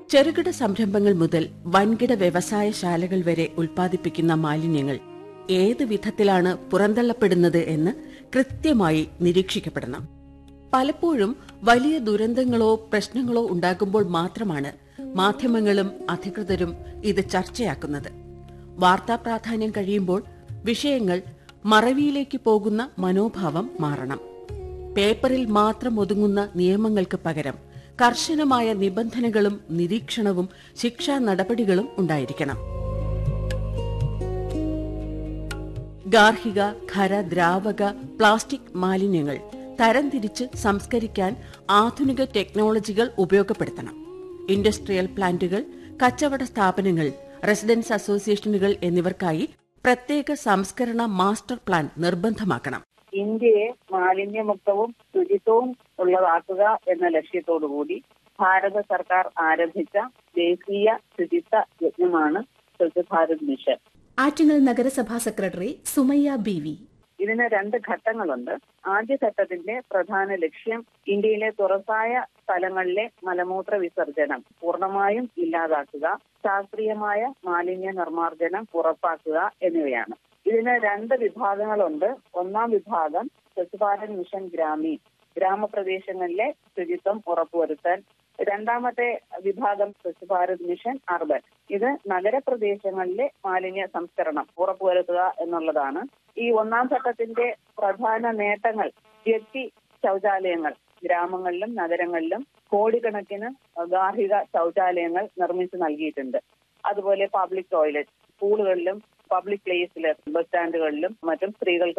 ചെറുകിട സംരംഭങ്ങൾ മുതൽ വൻകിട വ്യവസായശാലകൾ വരെ ഉൽപ്പാദിപ്പിക്കുന്ന മാലിന്യങ്ങൾ ഏത് വിധത്തിലാണ് പുറന്തള്ളപ്പെടുന്നത് എന്ന് കൃത്യമായി നിരീക്ഷിക്കപ്പെടണം പലപ്പോഴും വലിയ ദുരന്തങ്ങളോ പ്രശ്നങ്ങളോ ഉണ്ടാകുമ്പോൾ മാത്രമാണ് മാധ്യമങ്ങളും അധികൃതരും ഇത് ചർച്ചയാക്കുന്നത് വാർത്താ പ്രാധാന്യം കഴിയുമ്പോൾ വിഷയങ്ങൾ മറവിയിലേക്ക് പോകുന്ന മനോഭാവം മാറണം പേപ്പറിൽ മാത്രം ഒതുങ്ങുന്ന നിയമങ്ങൾക്ക് പകരം കർശനമായ നിബന്ധനകളും നിരീക്ഷണവും ശിക്ഷാ നടപടികളും ഉണ്ടായിരിക്കണം ഗാർഹിക ഖര ദ്രാവക പ്ലാസ്റ്റിക് മാലിന്യങ്ങൾ തരംതിരിച്ച് സംസ്കരിക്കാൻ ആധുനിക ടെക്നോളജികൾ ഉപയോഗപ്പെടുത്തണം ഇൻഡസ്ട്രിയൽ പ്ലാന്റുകൾ കച്ചവട സ്ഥാപനങ്ങൾ റെസിഡൻസ് അസോസിയേഷനുകൾ എന്നിവർക്കായി പ്രത്യേക സംസ്കരണ മാസ്റ്റർ പ്ലാൻ നിർബന്ധമാക്കണം ഇന്ത്യയെ മാലിന്യമുക്തവും ശുചിത്വവും ഉള്ളതാക്കുക എന്ന ലക്ഷ്യത്തോടുകൂടി ഭാരത സർക്കാർ ആരംഭിച്ച ദേശീയ ശുചിത്വ യജ്ഞമാണ് സ്വച്ഛ് ഭാരത് മിഷൻ ആറ്റിങ്ങൽ നഗരസഭാ സെക്രട്ടറി സുമയ്യ ബി വി ഇതിന് രണ്ട് ഘട്ടങ്ങളുണ്ട് ആദ്യ ഘട്ടത്തിന്റെ പ്രധാന ലക്ഷ്യം ഇന്ത്യയിലെ തുറസായ സ്ഥലങ്ങളിലെ മലമൂത്ര വിസർജനം പൂർണ്ണമായും ഇല്ലാതാക്കുക ശാസ്ത്രീയമായ മാലിന്യ നിർമ്മാർജ്ജനം ഉറപ്പാക്കുക എന്നിവയാണ് ഇതിന് രണ്ട് വിഭാഗങ്ങളുണ്ട് ഒന്നാം വിഭാഗം സ്വച്ഛ് ഭാരത് മിഷൻ ഗ്രാമീൺ ഗ്രാമപ്രദേശങ്ങളിലെ ശുചിത്വം ഉറപ്പുവരുത്താൻ രണ്ടാമത്തെ വിഭാഗം സ്വച്ഛ് ഭാരത് മിഷൻ അർബൻ ഇത് നഗരപ്രദേശങ്ങളിലെ മാലിന്യ സംസ്കരണം ഉറപ്പുവരുത്തുക എന്നുള്ളതാണ് ഈ ഒന്നാം ഘട്ടത്തിന്റെ പ്രധാന നേട്ടങ്ങൾ വ്യക്തി ശൗചാലയങ്ങൾ ഗ്രാമങ്ങളിലും നഗരങ്ങളിലും കോടിക്കണക്കിന് ഗാർഹിക ശൗചാലയങ്ങൾ നിർമ്മിച്ചു നൽകിയിട്ടുണ്ട് അതുപോലെ പബ്ലിക് ടോയ്ലറ്റ് സ്കൂളുകളിലും പബ്ലിക് പ്ലേസിലും ബസ് സ്റ്റാൻഡുകളിലും മറ്റും സ്ത്രീകൾക്ക്